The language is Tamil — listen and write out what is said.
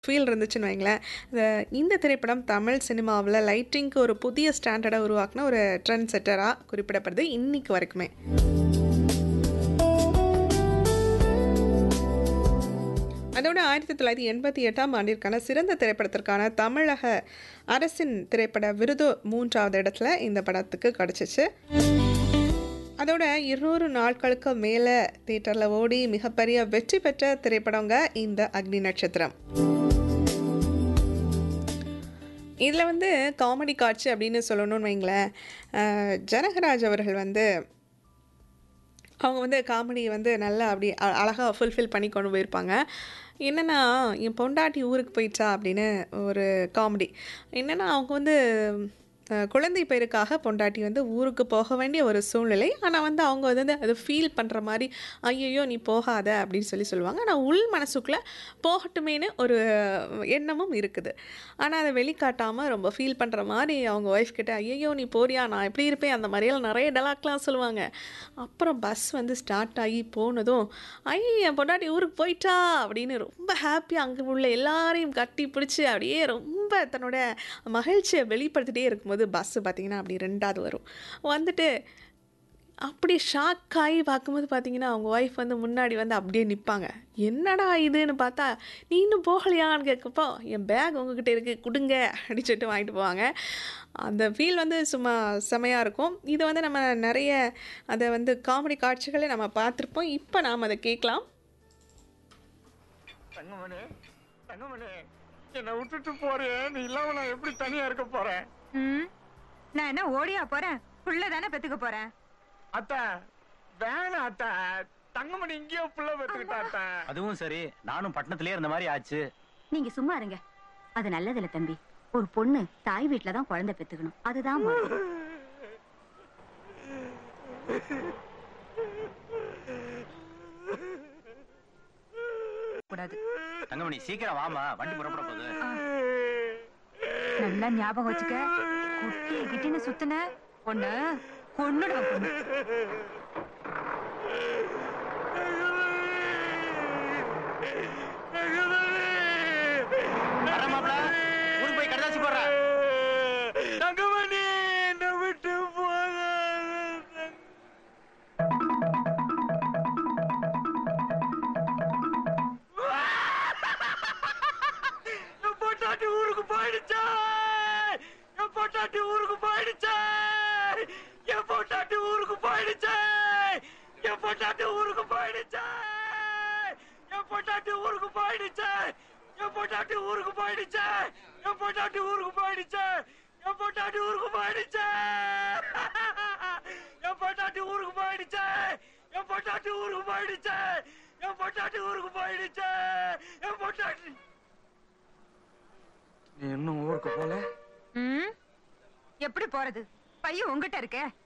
ஃபீல் இருந்துச்சுன்னு வைங்களேன். இந்த இந்த திரைப்படம் தமிழ் சினிமாவுல லைட்டிங்க்கு ஒரு புதிய ஸ்டாண்டர்டா உருவாக்குன ஒரு ட்ரெண்ட் செட்டரா குறிப்பிடப்படுது இன்னைக்கு வரைக்குமே. அதோட 1988ஆம் ஆண்டிற்கான சிறந்த திரைப்படத்திற்கான தமிழக அரசின் திரைப்பட விருது 3வது இடத்துல இந்த படத்துக்கு கிடைச்சுச்சு. அதோட 200 நாட்களுக்கு மேல தியேட்டர்ல ஓடி மிகப்பெரிய வெற்றி பெற்ற திரைப்படங்க இந்த அக்னி நட்சத்திரம். இதுல வந்து காமெடி காட்சி அப்படின்னு சொல்லணும்னு வைங்களேன், அ ஜனகராஜ் அவர்கள் வந்து அவங்க வந்து காமெடி வந்து நல்லா அப்படி அ அழகா ஃபுல்ஃபில் பண்ணி கொண்டு போயிருப்பாங்க. என்னன்னா, "என் பொண்டாட்டி ஊருக்கு போயிட்டா" அப்படின்னு ஒரு காமெடி. என்னன்னா, அவங்க வந்து அ குழந்தை பேருக்காக பொண்டாட்டி வந்து ஊருக்கு போக வேண்டிய ஒரு சூழ்நிலை. ஆனா வந்து அவங்க வந்து அத ஃபீல் பண்ற மாரி, "ஐயய்யோ! நீ போகாத" அப்படின்னு சொல்லி சொல்லுவாங்க. ஆனா உள் மனசுக்குள்ள போகட்டுமேன்னு ஒரு எண்ணமும் இருக்குது. ஆனா அத வெளிக்காட்டாம ரொம்ப ஃபீல் பண்ற மாரி அவங்க ஒய்ஃப் கிட்ட, "ஐயய்யோ! நீ போறியா? நான் எப்படி இருப்பேன்?" அந்த மாரியெல்லாம் நெறைய டயலாக்லாம் சொல்லுவாங்க. அப்புறம் பஸ் வந்து ஸ்டார்ட் ஆகி போனதும், "ஐய! என் பொண்டாட்டி ஊருக்கு போயிட்டா" அப்படின்னு ரொம்ப ஹேப்பியா அங்க உள்ள எல்லாரையும் கட்டி பிடிச்சு அப்படியே ரொம்ப தன்னோட மகிழ்ச்சிய வெளிப்படுத்திட்டே இருக்கும்போது பஸ் பார்த்தீங்கன்னா, அப்படி 2வது வரும். வந்துட்டு அப்படி ஷாக் ஆயி பார்க்கும்போது பார்த்தீங்கன்னா, அவங்க ஒய்ஃப் வந்து முன்னாடி வந்து அப்படியே நிப்பாங்க. "என்னடா இதுன்னு" பார்த்தா, "நீ இன்னும் போகலையான்னு?" கேட்கப்போ, "என் பேக் உங்ககிட்ட இருக்கு குடுங்க" அப்படின்னு சொல்லிட்டு வாங்கிட்டு போவாங்க. அந்த ஃபீல் வந்து சும்மா செமையா இருக்கும். இது வந்து நம்ம நெறைய அத வந்து காமெடி காட்சிகள நம்ம பார்த்துருப்போம். இப்ப நாம அத கேட்கலாம். தங்கமணி தங்கமணி என்னை விட்டுட்டு போறியே நீ இல்லாம நான் எப்படி தனியா இருக்க போறேன் ம் நான் என்ன ஓடியா போறேன் புள்ள தானே பெத்துக்க போறேன் அத்த வேணாம் அத்த தங்கமணி இங்கேயோ புள்ள பெற்றுக்கிட்டா அத்த அதுவும் சரி நானும் பட்டணத்திலே இருந்த மாதிரி ஆச்சு நீங்க சும்மா இருங்க அது நல்லதில்ல தம்பி ஒரு பொண்ணு தாய் வீட்ல தான் குழந்தை பெத்துக்கணும் அதுதான் முறை. கூடாது தங்கமணி சீக்கிரம் வாமா வண்டி புறப்பட போகுது நல்லா ஞாபகம் வச்சுக்க குட்டி கிட்டின்னு சுத்துன பொண்ணு பொண்ணுடா பொண்ணு வர மாப்ள ஊருக்கு போய் கடதாசி போடுற தங்கமணி என்னை விட்டு போகாத என் பொட்டாட்டி ஊருக்கு போயிடுச்சா என் பொட்டாட்டி ஊருக்கு போயிடுச்சா என் பொட்டாட்டி ஊருக்கு போயிடுச்சா என் பொட்டாட்டி ஊருக்கு போயிடுச்சா என் பொட்டாட்டி ஊருக்கு போயிடுச்சா என் பொட்டாட்டி ஊருக்கு போயிடுச்சா என் பொட்டாட்டி ஊருக்கு போயிடுச்சா என் பொட்டாட்டி ஊருக்கு போயிடுச்சா என் பொட்டாட்டி ஊருக்கு போயிடுச்சா என் பொட்டாட்டி ஊருக்கு போயிடுச்சா என் பொட்டாட்டி ஊருக்கு போயிடுச்சா என் பொட்டாட்டி நீ இன்னும் ஊருக்கு போல ம் எப்படி போறது பையன் உங்ககிட்ட இருக்கே